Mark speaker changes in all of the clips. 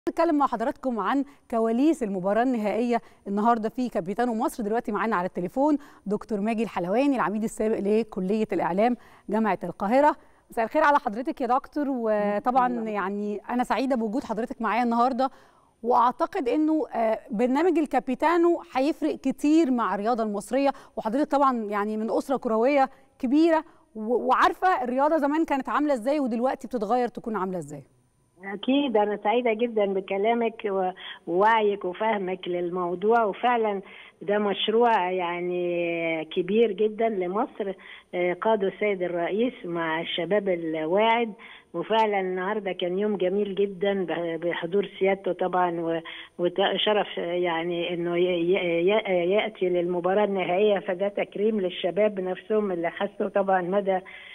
Speaker 1: نتكلم مع حضراتكم عن كواليس المباراة النهائية النهارده في كابيتانو مصر دلوقتي معانا على التليفون دكتور ماجي الحلواني العميد السابق لكلية الإعلام جامعة القاهرة مساء الخير على حضرتك يا دكتور وطبعا يعني أنا سعيدة بوجود حضرتك معايا النهارده واعتقد انه برنامج الكابيتانو هيفرق كتير مع الرياضه المصريه وحضرتك طبعا يعني من اسره كرويه كبيره وعارفه الرياضه زمان كانت عامله ازاي ودلوقتي بتتغير تكون عامله ازاي
Speaker 2: أكيد أنا سعيدة جدا بكلامك ووعيك وفهمك للموضوع وفعلا ده مشروع يعني كبير جدا لمصر قاده السيد الرئيس مع الشباب الواعد وفعلا النهارده كان يوم جميل جدا بحضور سيادته طبعا وشرف يعني انه ياتي للمباراه النهائيه فده تكريم للشباب نفسهم اللي حسوا طبعا مدى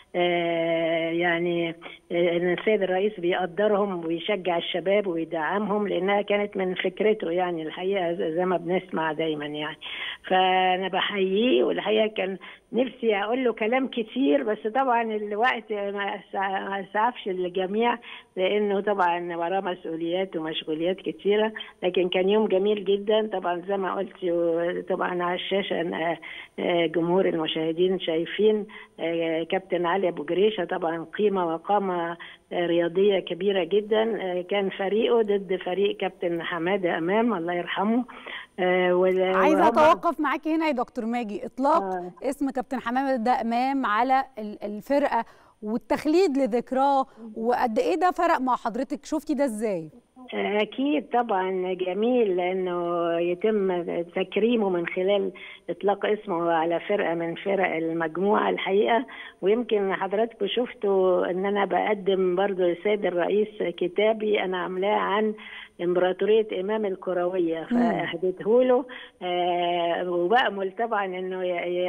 Speaker 2: يعني ان السيد الرئيس بيقدرهم ويشجع الشباب ويدعمهم لانها كانت من فكرته يعني الحقيقه زي ما بنسمع دايما يعني فانا بحييه والحقيقه كان نفسي اقول له كلام كتير بس طبعا الوقت ما اسعفش الجميع لانه طبعا وراه مسؤوليات ومشغوليات كتيره لكن كان يوم جميل جدا طبعا زي ما قلت طبعا على الشاشه جمهور المشاهدين شايفين كابتن علي ابو جريشه طبعا قيمه وقامه رياضيه كبيره جدا كان فريقه ضد فريق كابتن حماده امام الله يرحمه
Speaker 1: آه عايزه اتوقف معاكي هنا يا دكتور ماجي اطلاق آه. اسم كابتن حماده امام على الفرقه والتخليد لذكراه وقد ايه ده فرق مع حضرتك شفتي ده ازاي
Speaker 2: أكيد طبعا جميل لأنه يتم تكريمه من خلال إطلاق اسمه على فرقة من فرق المجموعة الحقيقة ويمكن حضراتكم شفتوا إن أنا بقدم برضو للسيد الرئيس كتابي أنا عاملاه عن امبراطوريه امام الكرويه فهديته له آه وبامل طبعا انه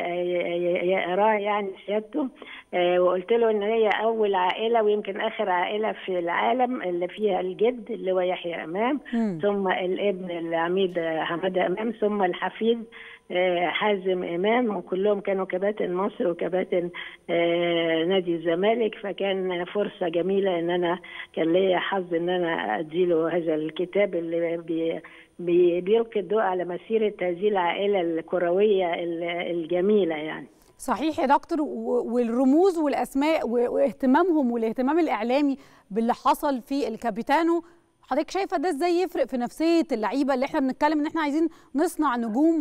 Speaker 2: يقراه يعني سيادته آه وقلت له ان هي اول عائله ويمكن اخر عائله في العالم اللي فيها الجد اللي هو يحيى امام مم. ثم الابن العميد حماده امام ثم الحفيد حازم امام وكلهم كانوا كباتن مصر وكباتن نادي الزمالك فكان فرصه جميله ان انا كان ليا حظ ان انا اديله هذا الكتاب اللي بي بي بيلقي الضوء على مسيره هذه العائله الكرويه الجميله يعني
Speaker 1: صحيح يا دكتور والرموز والاسماء واهتمامهم والاهتمام الاعلامي باللي حصل في الكابيتانو حضرتك شايفه ده ازاي يفرق في نفسيه اللعيبه اللي احنا بنتكلم ان احنا عايزين نصنع نجوم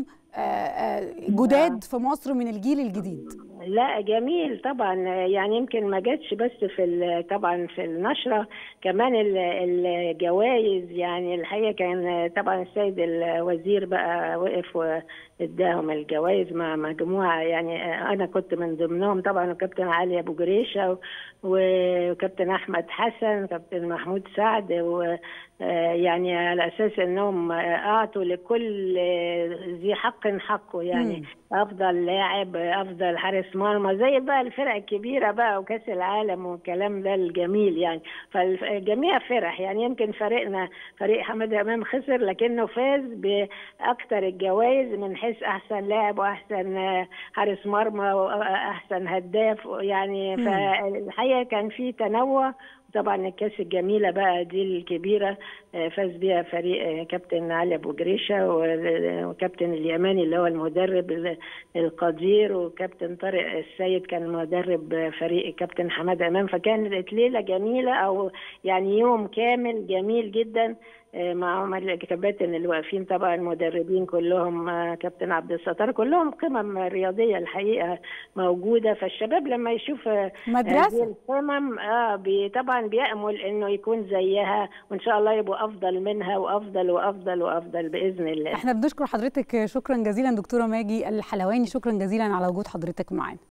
Speaker 1: جداد في مصر من الجيل الجديد
Speaker 2: لا جميل طبعا يعني يمكن ما جاتش بس في طبعا في النشره كمان الجوائز يعني الحقيقه كان طبعا السيد الوزير بقى وقف واداهم الجوائز مع مجموعه يعني انا كنت من ضمنهم طبعا وكابتن علي ابو جريشه وكابتن احمد حسن وكابتن محمود سعد و يعني على اساس انهم اعطوا لكل ذي حق حقه يعني م. افضل لاعب افضل حارس مرمى زي بقى الفرق الكبيره بقى وكاس العالم والكلام ده الجميل يعني فالجميع فرح يعني يمكن فريقنا فريق حماده امام خسر لكنه فاز باكثر الجوائز من حيث احسن لاعب واحسن حارس مرمى واحسن هداف يعني فالحقيقه كان في تنوع طبعا الكاس الجميله بقى دي الكبيره فاز بيها فريق كابتن علي ابو جريشه وكابتن اليماني اللي هو المدرب القدير وكابتن طارق السيد كان مدرب فريق كابتن حماده امام فكانت ليله جميله او يعني يوم كامل جميل جدا معهم الكباتن اللي واقفين طبعا المدربين كلهم كابتن عبد الستار كلهم قمم رياضيه الحقيقه موجوده فالشباب لما يشوف
Speaker 1: مدرسه
Speaker 2: القمم اه بي طبعا بيامل انه يكون زيها وان شاء الله يبقوا افضل منها وافضل وافضل وافضل باذن الله
Speaker 1: احنا بنشكر حضرتك شكرا جزيلا دكتوره ماجي الحلواني شكرا جزيلا على وجود حضرتك معانا